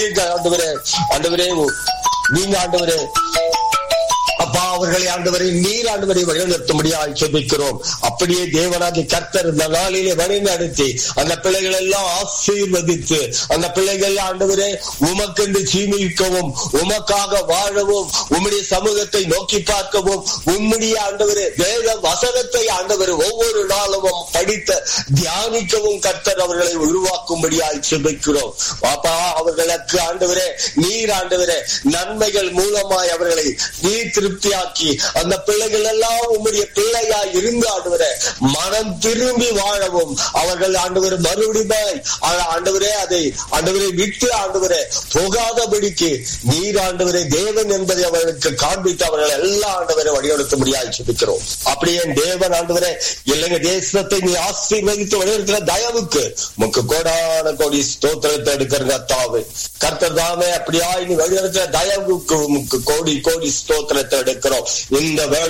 ஆண்டவரே ஆண்டவரே நீங்க ஆண்டவரே அப்பா அவர்களை ஆண்டவரை நீர் ஆண்டவரை வழிநடத்தும்படியாக ஜெபிக்கிறோம் அப்படியே தேவனாகி கர்த்தர் இந்த நாளிலே வழி நடத்தி அந்த பிள்ளைகள் எல்லாம் ஆசீர்வதித்து அந்த பிள்ளைகள் ஆண்டவரே உமக்கென்று ஜீவிக்கவும் உமக்காக வாழவும் உம்முடைய சமூகத்தை நோக்கி பார்க்கவும் உம்முடைய ஆண்டவரே வேத வசனத்தை ஆண்டவர் ஒவ்வொரு நாளும் படித்த தியானிக்கவும் கர்த்தர் அவர்களை உருவாக்கும்படியாய் ஜெபிக்கிறோம் அப்பா அவர்களுக்கு ஆண்டவரே நீர் ஆண்டவரே நன்மைகள் மூலமாய் அவர்களை நீர் திருப்தியாக்கி அந்த பிள்ளைகள் எல்லாம் உம்முடைய பிள்ளையாய் இருந்து ஆண்டவரே மனம் திரும்பி வாழவும் அவர்கள் ஆண்டவர் மறுபடியும் ஆண்டவரே அதை ஆண்டவரை விட்டு ஆண்டவரே போகாதபடிக்கு நீர் ஆண்டவரே தேவன் என்பதை அவர்களுக்கு காண்பித்து அவர்கள் எல்லா ஆண்டவரை வழிநடத்த முடியாது சுபிக்கிறோம் அப்படியே தேவன் ஆண்டவரே இல்லைங்க தேசத்தை நீ ஆசீர்வதித்து வழிநடத்துற தயவுக்கு முக்கு கோடான கோடி ஸ்தோத்திரத்தை எடுக்கிற கத்தாவு கர்த்தர் தாமே அப்படியா நீ வழிநடத்துற தயவுக்கு முக்கு கோடி கோடி ஸ்தோத்திரத்தை எடுக்கிறோம் இந்த வேலை